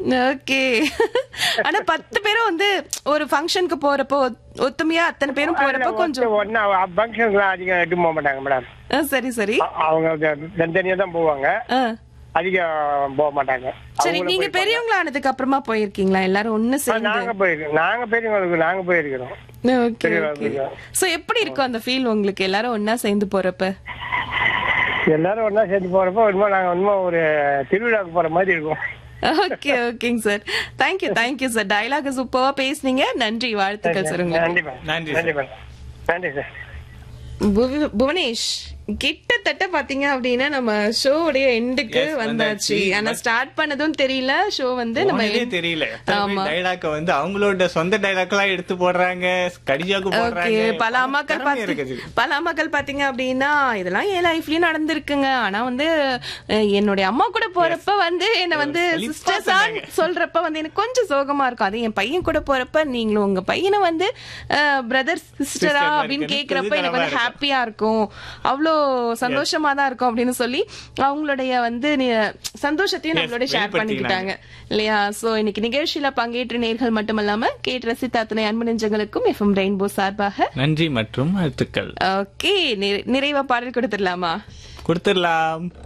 Okay ஆனா பத்து பேரும் வந்து ஒரு ஃபங்க்ஷனுக்கு போறப்போ ஒத்- ஒத்துமையா அத்தனை பேரும் போறப்போ கொஞ்சம் ஒன்னா ஃபங்க்ஷனுக்குலாம் அதிகம் எட்டு போக மாட்டாங்க மேடம் ஆ, சரி சரி அ- அவங்க தனித்தனியா தான் போவாங்க ஆ. அதிகம் போக மாட்டாங்க சரி அவங்களும் நீங்க போயிருப்பாங்க. பெரியவங்களா ஆனதுக்கு அப்புறமா போயிருக்கீங்களா எல்லாரும் ஒண்ணு ஆ, சேர்ந்து நாங்க போயிருக்கோம் நாங்க பெரியவங்களுக்கு நாங்க போயிருக்கிறோம் ஓகே பெரியவங்க ஓகே போயிருக்கோம். சோ எப்படி இருக்கும் அந்த ஃபீல் உங்களுக்கு எல்லாரும் ஒண்ணா சேர்ந்து போறப்ப எல்லாரும் ஒண்ணா சேர்ந்து போறப்போ ஒன்றுமா நாங்க ஒன்றுமா ஒரு திருவிழாவுக்கு போற மாதிரி இருக்கும் ஓகே ஓகேங்க sir thank you thank you sir dialogue சூப்பரா பேசுனீங்க நன்றி வாழ்த்துக்கள் சார் உங்களுக்கு நன்றி மேம் நன்றி நன்றி மேம் நன்றி சார் புவ- புவனேஷ் கிட்டத்தட்ட பாத்தீங்க அப்படின்னா நம்ம ஷோவுடைய எண்டுக்கு Yes, வந்தாச்சு வந்தாச்சு. ஆனா ஸ்டார்ட் பண்ணதும் தெரியல ஷோ வந்து நம்ம போனதே end- தெரியல ஆமா. டைலாக்க வந்து அவங்களோட சொந்த டைலாக் எல்லாம் எடுத்து போடுறாங்க கடிஜாக்கு ஓகே போடுறாங்க பல அம்மாக்கள் திறமை பாத்தி- இருக்குது பல அம்மாக்கள் பாத்தீங்க அப்படின்னா இதெல்லாம் என் லைஃப்லயும் நடந்திருக்குங்க ஆனா வந்து அஹ், என்னுடைய அம்மா கூட போறப்ப வந்து என்ன வந்து சலிப்பா சிஸ்டர்ஸா சொன்னாங்க. சொல்றப்ப வந்து எனக்கு கொஞ்சம் சோகமா இருக்கும் அது என் பையன் கூட போறப்ப நீங்களும் உங்க பையனை வந்து பிரதர் சிஸ்டரா Sister மாதிரி அப்படின்னு இருக்குன்னு கேக்குறப்ப எனக்கு புதுதனமா வந்து இருக்கும். ஹாப்பியா இருக்கும் அவ்வளோ சந்தோஷமா தான் இருக்கும் அப்படின்னு சொல்லி அவங்களுடைய வந்து நி- சந்தோஷத்தையும் Yes, நம்மளோட ஷேர் பண்ணிக்கிட்டாங்க இல்லையா சோ இன்னைக்கு நிகழ்ச்சியில பங்கேற்ற நேர்கள் மட்டுமல்லாம கேட்டு ரசித்த அத்தனை அன்பு நெஞ்சங்களுக்கும் எஃப்எம் ரெயின்போ சார்பாக நன்றி மற்றும் வாழ்த்துக்கள் ஓகே நிறைவா பாடல் கொடுத்துடலாமா கொடுத்துடலாம்